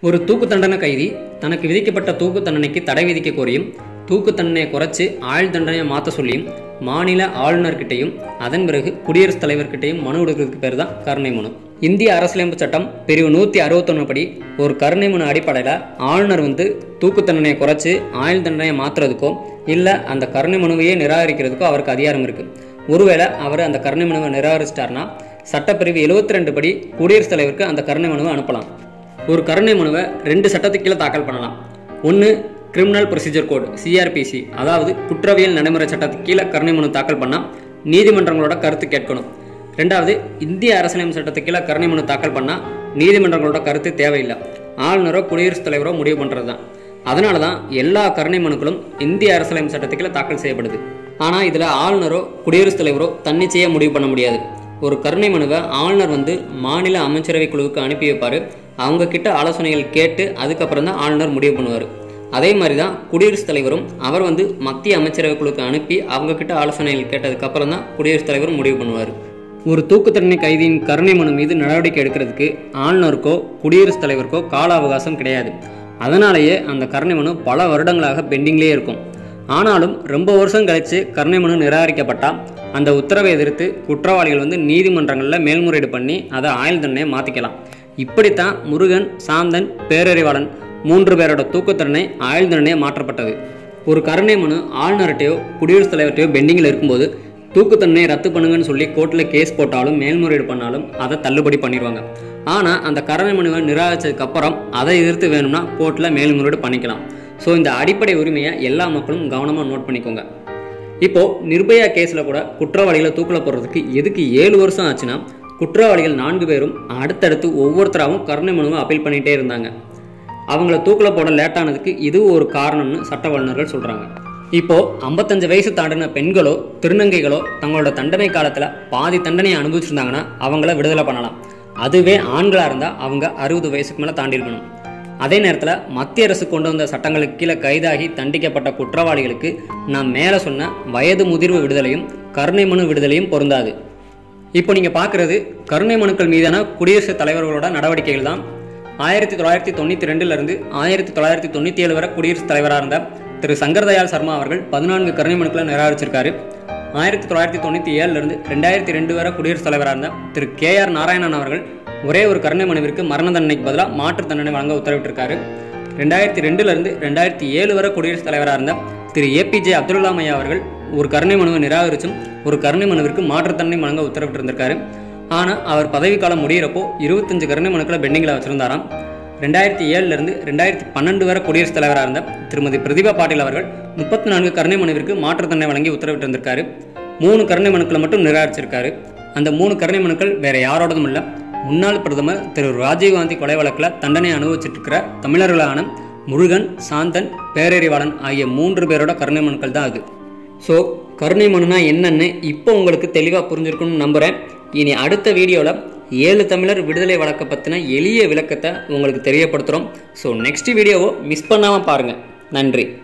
ஒரு தூக்கு தண்டனை கைதி தனக்கு விதிக்கப்பட்ட தூக்கு தண்டனைக்கு தடை விதிக்க கோரியும் தூக்கு தண்டனையை குறைச்சு ஆயுள் தண்டனையை மாற்ற சொல்லியும் மாநில ஆளுநர்கிட்டையும் அதன் பிறகு குடியரசுத் தலைவர்கிட்டையும் மனு கொடுக்கறதுக்கு பேர் தான் கருணை மனு இந்திய அரசியலமைப்பு சட்டம் பிரிவு நூற்றி அறுபத்தொன்று படி ஒரு கருணை மனு அடிப்படையில் ஆளுநர் வந்து தூக்கு தண்டனையை குறைச்சு ஆயுள் தண்டனையை மாற்றுறதுக்கோ இல்லை அந்த கருணை மனுவையே நிராகரிக்கிறதுக்கோ அவருக்கு அதிகாரம் இருக்குது ஒருவேளை அவர் அந்த கருணை மனுவை நிராகரிச்சிட்டார்னா சட்டப்பிரிவு எழுபத்தி ரெண்டு படி குடியரசுத் தலைவருக்கு அந்த கருணை மனுவை அனுப்பலாம் ஒரு கருணை மனுவை ரெண்டு சட்டத்துக்கு கீழே தாக்கல் பண்ணலாம் ஒன்று கிரிமினல் ப்ரொசீஜர் கோட் சிஆர்பிசி அதாவது குற்றவியல் நடைமுறை சட்டத்துக்கு கீழே கருணை மனு தாக்கல் பண்ணால் நீதிமன்றங்களோட கருத்து கேட்கணும் ரெண்டாவது இந்திய அரசியலமைப்பு சட்டத்துக்கு கீழே கருணை மனு தாக்கல் பண்ணால் நீதிமன்றங்களோட கருத்து தேவையில்லை ஆளுநரோ குடியரசுத் தலைவரோ முடிவு பண்ணுறது தான் அதனால தான் எல்லா கருணை மனுக்களும் இந்திய அரசியலமைப்பு சட்டத்துக்கு கீழே தாக்கல் செய்யப்படுது ஆனால் இதில் ஆளுநரோ குடியரசுத் தலைவரோ தன்னிச்சையாக முடிவு பண்ண முடியாது ஒரு கருணை மனுவை ஆளுநர் வந்து மாநில அமைச்சரவை குழுவுக்கு அனுப்பி வைப்பார் அவங்க கிட்ட ஆலோசனைகள் கேட்டு அதுக்கப்புறம் தான் ஆளுநர் முடிவு பண்ணுவார் அதே மாதிரி தான் குடியரசுத் தலைவரும் அவர் வந்து மத்திய அமைச்சரவை குழுக்கு அனுப்பி அவங்க கிட்ட ஆலோசனைகள் கேட்டதுக்கப்புறம் தான் குடியரசுத் தலைவரும் முடிவு பண்ணுவார் ஒரு தூக்கு தண்டனை கைதியின் கருணை மனு மீது நடவடிக்கை எடுக்கிறதுக்கு ஆளுநருக்கோ குடியரசுத் தலைவருக்கோ கால அவகாசம் கிடையாது அதனாலேயே அந்த கருணை மனு பல வருடங்களாக பெண்டிங்லேயே இருக்கும் ஆனாலும் ரொம்ப வருஷம் கழித்து கருணை மனு நிராகரிக்கப்பட்டால் அந்த உத்தரவை எதிர்த்து குற்றவாளிகள் வந்து நீதிமன்றங்களில் மேல்முறையீடு பண்ணி அதை ஆயுள் தண்டனையை மாற்றிக்கலாம் இப்படித்தான் முருகன் சாந்தன் பேரறிவாளன் மூன்று பேரோட தூக்கு தண்டனை ஆயுள் தண்டனையை மாற்றப்பட்டது ஒரு கருணை மனு ஆளுநர்கிட்டயோ குடியரசுத் தலைவர்கிட்டயோ பெண்டிங்கில் இருக்கும்போது தூக்கு தண்டனையை ரத்து பண்ணுங்கன்னு சொல்லி கோர்ட்டில் கேஸ் போட்டாலும் மேல்முறையீடு பண்ணாலும் அதை தள்ளுபடி பண்ணிடுவாங்க ஆனால் அந்த கருணை மனுவை நிராகரிச்சதுக்கு அப்புறம் அதை எதிர்த்து வேணும்னா கோர்ட்டில் மேல்முறையீடு பண்ணிக்கலாம் ஸோ இந்த அடிப்படை உரிமையை எல்லா மக்களும் கவனமாக நோட் பண்ணிக்கோங்க இப்போ நிர்பயா கேஸில் கூட குற்றவாளிகளை தூக்கில் போடுறதுக்கு எதுக்கு ஏழு வருஷம் ஆச்சுன்னா குற்றவாளிகள் நான்கு பேரும் அடுத்தடுத்து ஒவ்வொருத்தராகவும் கருணை மனுவை அப்பீல் பண்ணிகிட்டே இருந்தாங்க அவங்கள தூக்கில் போட லேட்டானதுக்கு இது ஒரு காரணம்னு சட்ட வல்லுநர்கள் சொல்கிறாங்க இப்போ ஐம்பத்தஞ்சு வயசு தாண்டின பெண்களோ திருநங்கைகளோ தங்களோட தண்டனை காலத்தில் பாதி தண்டனையை அனுபவிச்சிருந்தாங்கன்னா அவங்கள விடுதலை பண்ணலாம் அதுவே ஆண்களாக இருந்தால் அவங்க அறுபது வயசுக்கு மேலே தாண்டியிருக்கணும் அதே நேரத்தில் மத்திய அரசு கொண்டு வந்த சட்டங்களுக்கு கீழே கைதாகி தண்டிக்கப்பட்ட குற்றவாளிகளுக்கு நான் மேலே சொன்ன வயது முதிர்வு விடுதலையும் கருணை மனு விடுதலையும் பொருந்தாது இப்போ நீங்கள் பார்க்குறது கருணை மனுக்கள் மீதான குடியரசுத் தலைவர்களோட நடவடிக்கைகள் தான் ஆயிரத்தி தொள்ளாயிரத்தி தொண்ணூற்றி ரெண்டுலேருந்து ஆயிரத்தி தொள்ளாயிரத்தி தொண்ணூற்றி ஏழு வரை குடியரசுத் தலைவராக இருந்த திரு சங்கர் தயாள் சர்மா அவர்கள் பதினான்கு கருணை மனுக்களை நிராகரிச்சிருக்காரு ஆயிரத்தி தொள்ளாயிரத்தி தொண்ணூற்றி ஏழுலேருந்து ரெண்டாயிரத்தி ரெண்டு வரை குடியரசுத் தலைவராக இருந்த திரு கே ஆர் நாராயணன் அவர்கள் ஒரே ஒரு கருணை மனுவிற்கு மரண தண்டனைக்கு பதிலாக மாற்று தண்டனை வழங்க உத்தரவிட்டிருக்காரு ரெண்டாயிரத்தி ரெண்டுலேருந்து ரெண்டாயிரத்தி ஏழு வரை குடியரசுத் தலைவராக இருந்த திரு ஏபிஜே அப்துல் கலாம் ஐயா அவர்கள் ஒரு கருணை மனுவை நிராகரிச்சும் ஒரு கருணை மனுவிற்கு மாற்று தண்டனை வழங்க உத்தரவிட்டிருந்திருக்காரு ஆனால் அவர் பதவிக்காலம் முடியிறப்போ இருபத்தஞ்சு கருணை மனுக்களை பெண்டிங்கில் வச்சிருந்தாராம் ரெண்டாயிரத்தி ஏழுலேருந்து ரெண்டாயிரத்தி பன்னெண்டு வரை குடியரசுத் தலைவராக இருந்த திருமதி பிரதிபா பாட்டீல் அவர்கள் முப்பத்தி நான்கு கருணை மனுவிற்கு மாற்று தண்டனை வழங்கி உத்தரவிட்டிருந்திருக்காரு மூணு கருணை மனுக்களை மட்டும் நிராகரிச்சிருக்காரு அந்த மூணு கருணை மனுக்கள் வேற யாரோடதும் இல்லை முன்னாள் பிரதமர் திரு ராஜீவ்காந்தி கொலை வழக்கில் தண்டனை அனுபவிச்சுட்டு இருக்கிற தமிழர்களான முருகன் சாந்தன் பேரறிவாளன் ஆகிய மூன்று பேரோட கருணை மனுக்கள் தான் அது ஸோ கருணை மனுனா என்னன்னு இப்போ உங்களுக்கு தெளிவாக புரிஞ்சிருக்கும்னு நம்புகிறேன் இனி அடுத்த வீடியோவில் ஏழு தமிழர் விடுதலை வழக்கை பற்றின எளிய விளக்கத்தை உங்களுக்கு தெரியப்படுத்துகிறோம் ஸோ நெக்ஸ்ட் வீடியோவை மிஸ் பண்ணாமல் பாருங்கள் நன்றி